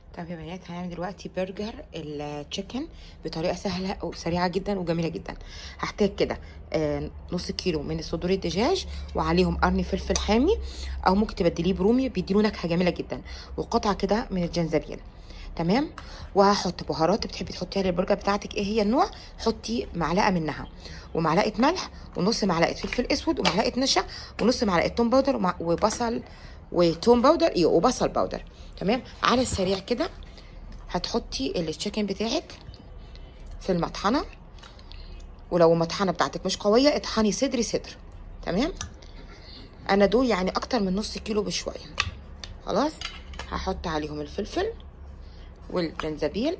طب يا بنات هنعمل دلوقتي برجر التشيكن بطريقه سهله وسريعه جدا وجميله جدا هحتاج كده آه، نص كيلو من صدور الدجاج وعليهم قرن فلفل حامي او ممكن تبدليه برومي بيديله نكهه جميله جدا وقطعه كده من الجنزبيل تمام وهحط بهارات بتحبي تحطيها للبرجر بتاعتك ايه هي النوع حطي معلقه منها ومعلقه ملح ونص معلقه فلفل اسود ومعلقه نشا ونص معلقه توم باودر ومع- وبصل وتوم باودر ايه وبصل باودر تمام على السريع كده هتحطي التشيكن بتاعك في المطحنه ولو المطحنه بتاعتك مش قويه اطحني صدر صدر تمام انا دول يعني اكتر من نص كيلو بشويه خلاص هحط عليهم الفلفل والجنزبيل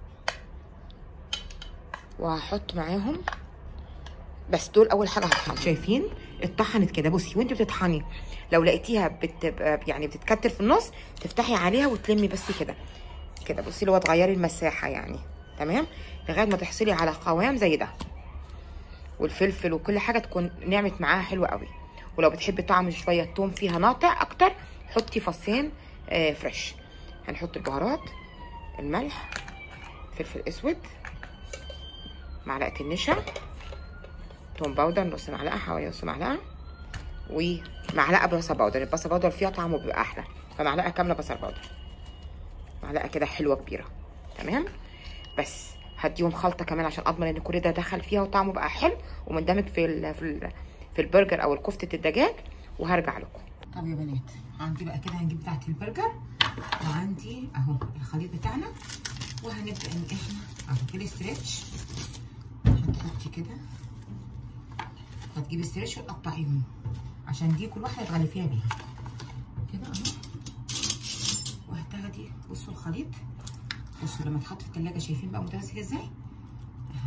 وهحط معاهم بس دول اول حاجه هطحن شايفين اتطحنت كده بصي وانت بتطحني لو لقيتيها بتبقى يعني بتتكتر في النص تفتحي عليها وتلمي بس كده كده بصي اللي هو تغيري المساحه يعني تمام لغايه ما تحصلي على قوام زي ده والفلفل وكل حاجه تكون نعمت معاها حلوه قوي ولو بتحبي طعم شويه التوم فيها ناطع اكتر حطي فصين آه فريش هنحط البهارات الملح فلفل اسود معلقه النشا توم باودر نص معلقه حوالي نص معلقه ومعلقه بصل باودر البصل باودر فيها طعمه بيبقى احلى فمعلقه كامله بصل باودر معلقه كده حلوه كبيره تمام بس هديهم خلطه كمان عشان اضمن ان كل ده دخل فيها وطعمه بقى حلو ومندمج في ال في ال في البرجر او الكفته الدجاج وهرجع لكم طب يا بنات عندي بقى كده هنجيب بتاعت البرجر وعندي اهو الخليط بتاعنا وهنبدا ان احنا اهو في الاسترتش هتحطي كده هتجيبي استرتش وتقطعيهم عشان دي كل واحده تغلفيها بيها كده اهو وهتاخدي بصوا الخليط بصوا لما اتحط في التلاجة شايفين بقى متماسك ازاي اهو.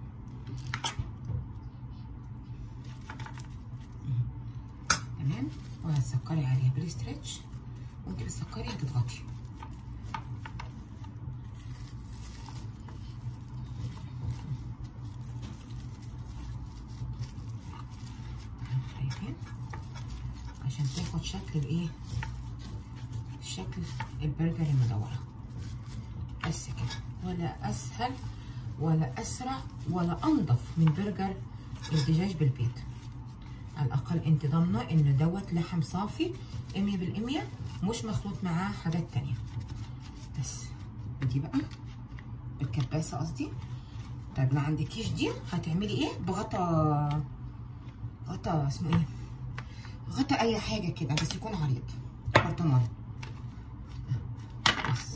تمام وهتسكري عليها بالاسترتش وانت بتسكري هتضغطي شايفين عشان تاخد شكل الايه شكل البرجر المدوره بس كده ولا اسهل ولا اسرع ولا انضف من برجر الدجاج بالبيت على الاقل انت ضامنه ان دوت لحم صافي امية بالامية مش مخلوط معاه حاجات تانية بس دي بقى الكباسه قصدي طيب ما عندكيش دي هتعملي ايه بغطا غطا اسمه ايه غطا اي حاجه كده بس يكون عريض برطمان بس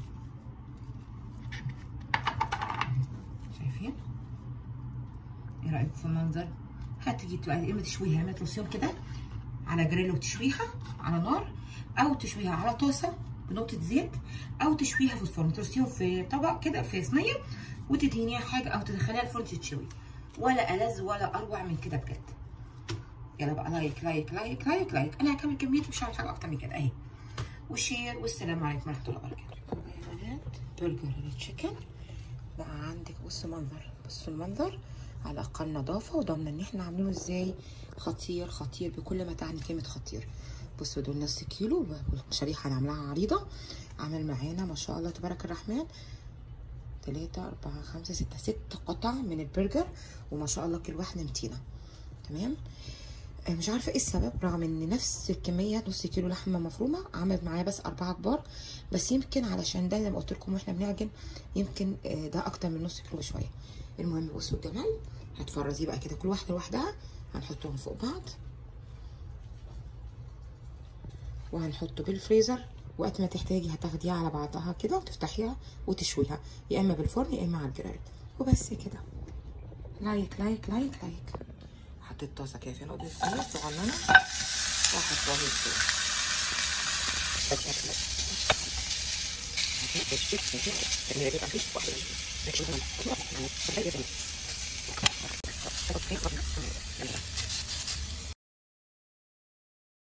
شايفين ايه رايكم في المنظر هتيجي تبقى يا اما تشويها يا اما ترصيهم كده على جريل وتشويها على نار او تشويها على طاسه بنقطه زيت او تشويها في الفرن ترصيهم في طبق كده في صينيه وتدهنيها حاجه او تدخليها الفرن تتشوي ولا ألذ ولا اروع من كده بجد يلا بقى لايك لايك لايك لايك لايك انا هكمل كميتي مش هعمل حاجه اكتر من كده اهي والشير والسلام عليكم ورحمه الله وبركاته برجر التشيكن بقى عندك بصوا منظر بصوا المنظر على الاقل نظافه وضامنه ان احنا عاملينه ازاي خطير خطير بكل ما تعني كلمه خطير بصوا دول نص كيلو والشريحه انا عاملاها عريضه عامل معانا ما شاء الله تبارك الرحمن تلاتة أربعة خمسة ستة ست قطع من البرجر وما شاء الله كل واحدة متينة تمام آه، مش عارفة ايه السبب رغم ان نفس الكمية نص كيلو لحمة مفرومة عملت معايا بس أربعة كبار بس يمكن علشان ده زي ما قلت لكم واحنا بنعجن يمكن آه، ده أكتر من نص كيلو بشوية المهم بصوا الجمال هتفرزيه بقى كده كل واحدة لوحدها هنحطهم فوق بعض وهنحطه بالفريزر وقت ما تحتاجي هتاخديها على بعضها كده وتفتحيها وتشويها يا اما بالفرن يا اما على الجريل وبس كده لايك لايك لايك لايك حطيت طاسه كده في نقطه زيت صغننه وهحطها في